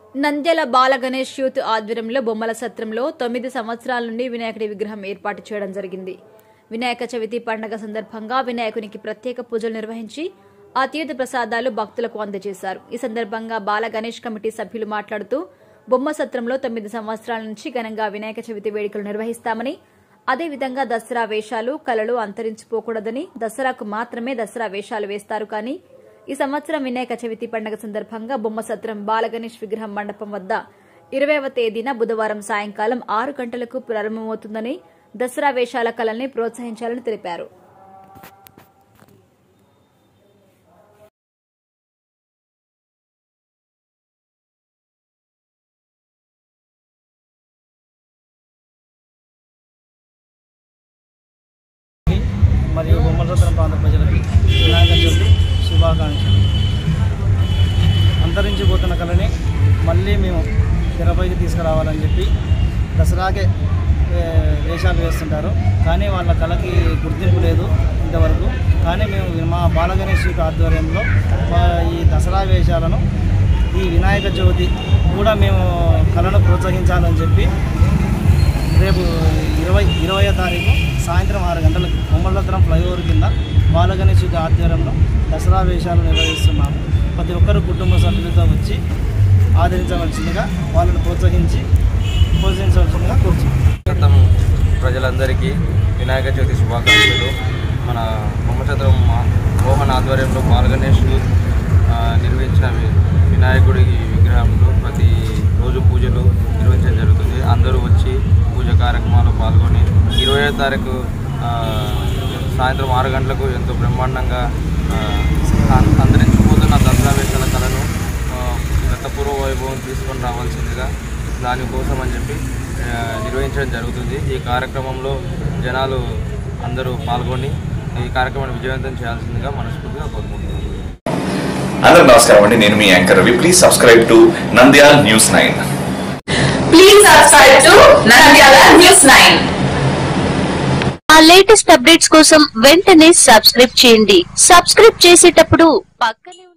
నంద్యాల బాల Ganesh youth ఆధ్వర్యంలో బొమ్మల సత్రంలో తొమ్మిది సంవత్సరాల నుండి వినాయకుడి విగ్రహం ఏర్పాటు చేయడం జరిగింది వినాయక చవితి పండగ సందర్భంగా వినాయకునికి ప్రత్యేక పూజలు నిర్వహించి ఆ తీర్థ ప్రసాదాలు భక్తులకు అందజేశారు ఈ సందర్భంగా బాల గణేష్ కమిటీ సభ్యులు మాట్లాడుతూ బొమ్మ సత్రంలో తొమ్మిది సంవత్సరాల నుంచి ఘనంగా వినాయక చవితి వేడుకలు నిర్వహిస్తామని అదేవిధంగా దసరా వేషాలు కళలు అంతరించిపోకూడదని దసరాకు మాత్రమే దసరా వేషాలు వేస్తారు కానీ ఈ సంవత్సరం వినాయక చవితి పండుగ సందర్భంగా బొమ్మ సత్రం బాలగణేష్ విగ్రహం మండపం వద్ద ఇరవైవ తేదీన బుధవారం సాయంకాలం ఆరు గంటలకు ప్రారంభమవుతుందని దసరా వేషాల కళల్ని ప్రోత్సహించాలని తెలిపారు మరియు బొమ్మలసత్రం ప్రాంత ప్రజలకి వినాయక చవితి శుభాకాంక్షలు అంతరించిపోతున్న కళని మళ్ళీ మేము తెరపైకి తీసుకురావాలని చెప్పి దసరాకే ఏ, వేషాలు వేస్తుంటారు కానీ వాళ్ళ కళకి గుర్తింపు లేదు ఇంతవరకు కానీ మేము మా బాలగణేష్ యూత్ ఆధ్వర్యంలో మా ఈ దసరా వేషాలను ఈ వినాయక చవితి కూడా మేము కళను ప్రోత్సహించాలని చెప్పి రేపు ఇరవై ఇరవయో తారీఖు సాయంత్రం ఆరు గంటలకు బొమ్మలత్రం ఫ్లైఓవర్ కింద బాలగణేష్ యూత్ ఆధ్వర్యంలో దసరా వేషాలు నిర్వహిస్తున్నాము ప్రతి ఒక్కరు కుటుంబ సభ్యులతో వచ్చి ఆదరించవలసిందిగా వాళ్ళని ప్రోత్సహించి ప్రోత్సహించవలసిందిగా కూర్చున్నాం గతం ప్రజలందరికీ వినాయక చవితి శుభాకాంక్షలు మన బొమ్మచంద్రం మోహన్ ఆధ్వర్యంలో బాలగణేష్ ఆ, నిర్వహించిన వి- వినాయకుడి విగ్రహంలో ప్రతి రోజు పూజలు నిర్వహించడం జరుగుతుంది అందరూ వచ్చి పూజ కార్యక్రమాల్లో పాల్గొని ఇరవై తారీఖు ఆ, సాయంత్రం ఆరు గంటలకు ఎంతో బ్రహ్మాండంగా ఆ, అం- అంతరించిపోతున్న దసరా వేషాల కళను ఆ, గతపూర్వ వైభవం తీసుకొని రావాల్సిందిగా దానికోసం అని చెప్పి ఆ, నిర్వహించడం జరుగుతుంది ఈ కార్యక్రమంలో జనాలు అందరూ పాల్గొని ఈ కార్యక్రమాన్ని విజయవంతం చేయాల్సిందిగా మనస్ఫూర్తిగా కోరుకుంటున్నాను అందరూ నమస్కారం అండి నేను మీ anchor Ravi please subscribe to Nandyal news nine Please subscribe to Nandyala News 9. మా లేటెస్ట్ అప్డేట్స్ కోసం వెంటనే సబ్స్క్రైబ్ చేయండి సబ్స్క్రైబ్ చేసేటప్పుడు పక్కనే